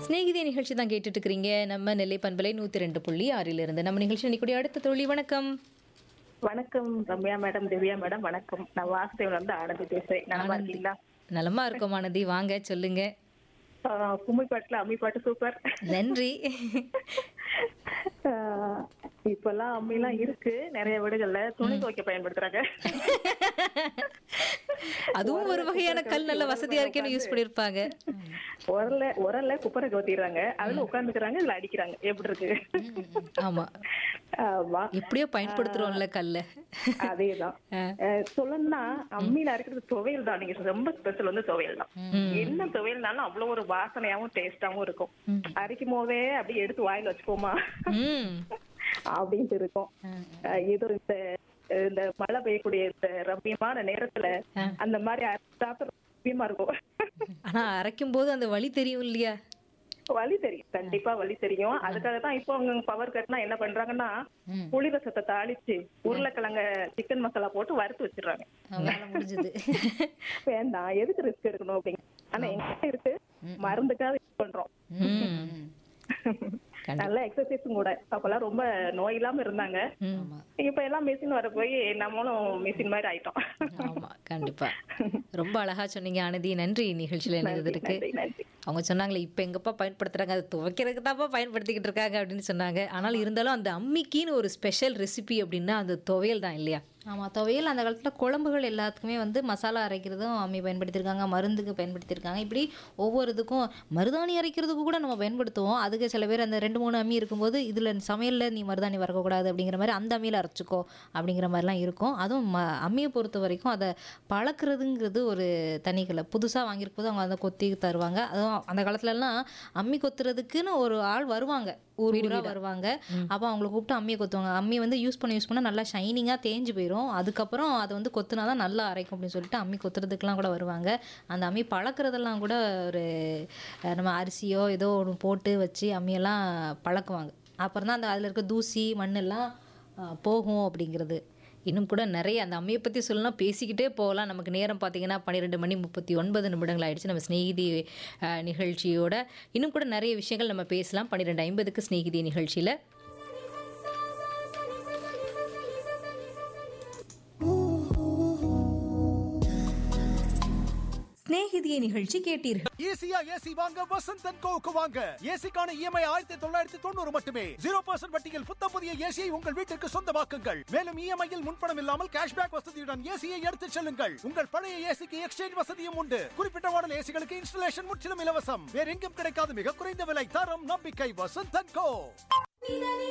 சிநேகிதி நிகழ்ச்சி தான் கேட்டுட்டு இருக்கிறீங்க நம்ம நெல்லை பண்பலை நூத்தி ரெண்டு புள்ளி ஆறில் இருந்து நம்ம நிகழ்ச்சி இன்னைக்கு அடுத்த தோழி வணக்கம் வணக்கம் ரம்யா மேடம் திவ்யா மேடம் வணக்கம் நான் வாசுதேவன் வந்து ஆனந்தி பேசுறேன் நல்லா இருக்கீங்களா நலமா இருக்கோம் ஆனந்தி வாங்க சொல்லுங்க ஆஹ் கும்மி பாட்டுல அம்மி பாட்டு சூப்பர் நன்றி ஆஹ் இப்பெல்லாம் அம்மிலாம் இருக்கு நிறைய வீடுகள்ல துணி துவைக்க பயன்படுத்துறாங்க அதுவும் ஒரு வகையான கல் நல்ல வசதியா இருக்கேன்னு யூஸ் பண்ணிருப்பாங்க உரல்ல உரல்ல குப்பரை கவுத்திடுறாங்க அதுல உட்காந்துக்கிறாங்க இதுல அடிக்கிறாங்க எப்படி இருக்கு ஆமா ஆமா எப்படியோ பயன்படுத்துறோம்ல கல்ல அதேதான் அஹ் சொல்லணும்னா அம்மியில அரைக்கிறது துவையல் தான் நீங்க ரொம்ப ஸ்பெஷல் வந்து துவையல் தான் என்ன துவையல்னாலும் அவ்வளவு ஒரு வாசனையாவும் டேஸ்டாவும் இருக்கும் அரைக்கும் போதே அப்படியே எடுத்து வாயில வச்சுக்கோமா ம் அப்படின்ட்டு இருக்கும் அஹ் இது இந்த இந்த மழை பெய்யக்கூடிய இந்த ரம்மியமான நேரத்துல அந்த மாதிரி சாப்பிட ரம்மியமா இருக்கும் ஆனா அரைக்கும் போது அந்த வலி தெரியும் இல்லையா வலி தெரியும் கண்டிப்பா வலி தெரியும் அதுக்காக தான் இப்போ அவங்க பவர் கட்னா என்ன பண்றாங்கன்னா புளி ரசத்தை தாளிச்சு உருளைக்கிழங்க சிக்கன் மசாலா போட்டு வறுத்து வச்சிடுறாங்க வேலை முடிஞ்சது வேண்டாம் எதுக்கு ரிஸ்க் எடுக்கணும் அப்படிங்க ஆனா எங்க இருக்கு மருந்துக்காக யூஸ் பண்றோம் ம் நல்ல எக்ஸசைஸும் கூட அப்பெல்லாம் ரொம்ப நோய் இல்லாம இருந்தாங்க ம். இப்ப எல்லாம் மிஷின் வர போய் நம்மளும் மிஷின் மாதிரி ஆயிட்டோம் ஆமா கண்டிப்பா ரொம்ப அழகா சொன்னீங்க ஆனந்தி நன்றி நிகழ்ச்சியில இணைந்ததற்கு நன்றி நன்றி அவங்க சொன்னாங்களே இப்போ எங்கப்பா பயன்படுத்துறாங்க அது துவைக்கிறதுக்கு தான்ப்பா பயன்படுத்திக்கிட்டு இருக்காங்க அப்படின்னு சொன்னாங்க ஆனால் இருந்தாலும் அந்த அம்மிக்கின்னு ஒரு ஸ்பெஷல் ரெசிபி அப்படின்னா அந்த துவையல் தான் இல்லையா ஆமாம் துவையல் அந்த காலத்தில் குழம்புகள் எல்லாத்துக்குமே வந்து மசாலா அரைக்கிறதும் அம்மி பயன்படுத்தியிருக்காங்க மருந்துக்கு பயன்படுத்தியிருக்காங்க இப்படி ஒவ்வொரு இதுக்கும் மருதாணி அரைக்கிறதுக்கு கூட நம்ம பயன்படுத்துவோம் அதுக்கு சில பேர் அந்த ரெண்டு மூணு அம்மி இருக்கும்போது இதில் சமையலில் நீ மருதாணி வறக்கக்கூடாது அப்படிங்கிற மாதிரி அந்த அம்மியில் அரைச்சிக்கோ அப்படிங்கிற மாதிரிலாம் இருக்கும் அதுவும் ம அம்மியை பொறுத்த வரைக்கும் அதை பழக்கிறதுங்கிறது ஒரு தனிக்கலை புதுசாக வாங்கியிருக்கும் போது அவங்க அதை கொத்தி தருவாங்க அதுவும் அந்த காலத்துலலாம் அம்மி கொத்துறதுக்குன்னு ஒரு ஆள் வருவாங்க ஊர் ஊரா வருவாங்க அப்போ அவங்களை கூப்பிட்டு அம்மியை கொத்துவாங்க அம்மி வந்து யூஸ் பண்ண யூஸ் பண்ண நல்லா ஷைனிங்காக தேஞ்சு போயிடும் அதுக்கப்புறம் அதை வந்து கொத்துனா தான் நல்லா அரைக்கும் அப்படின்னு சொல்லிட்டு அம்மி கொத்துறதுக்கெலாம் கூட வருவாங்க அந்த அம்மி பழக்கிறதெல்லாம் கூட ஒரு அஹ், நம்ம அரிசியோ ஏதோ ஒன்று போட்டு வச்சு அம்மியெல்லாம் பழக்குவாங்க அப்புறம் தான் அந்த அதில் இருக்க தூசி மண்ணெல்லாம் அஹ், போகும் அப்படிங்கிறது இன்னும் கூட நிறைய அந்த அம்மியை பற்றி சொல்லலாம் பேசிக்கிட்டே போகலாம் நமக்கு நேரம் பார்த்தீங்கன்னா பன்னிரெண்டு மணி முப்பத்தி ஒன்பது நிமிடங்கள் ஆயிடுச்சு நம்ம ஸ்நேகிதி அஹ், நிகழ்ச்சியோட இன்னும் கூட நிறைய விஷயங்கள் நம்ம பேசலாம் பன்னிரெண்டு ஐம்பதுக்கு ஸ்நேகிதி நிகழ்ச்சியில் ஸ்நேகிதியை நிகழ்ச்சி கேட்டீர்கள் ஈஸியா ஏசி வாங்க வசந்த் அண்ட் கோவுக்கு வாங்க ஏசிக்கான இஎம்ஐ ஆயிரத்தி தொள்ளாயிரத்தி தொண்ணூறு மட்டுமே ஜீரோ பர்சன்ட் வட்டியில் புத்தம் புதிய ஏசியை உங்கள் வீட்டிற்கு சொந்தமாக்குங்கள் மேலும் இஎம்ஐயில் முன்பணம் இல்லாமல் கேஷ்பேக் வசதியுடன் ஏசியை எடுத்துச் செல்லுங்கள் உங்கள் பழைய ஏசிக்கு எக்ஸ்சேஞ்ச் வசதியும் உண்டு குறிப்பிட்ட மாடல் ஏசிகளுக்கு இன்ஸ்டலேஷன் முற்றிலும் இலவசம் வேற எங்கும் கிடைக்காத மிக குறைந்த விலை தரம் நம்பிக்கை வசந்த் அண்ட் கோ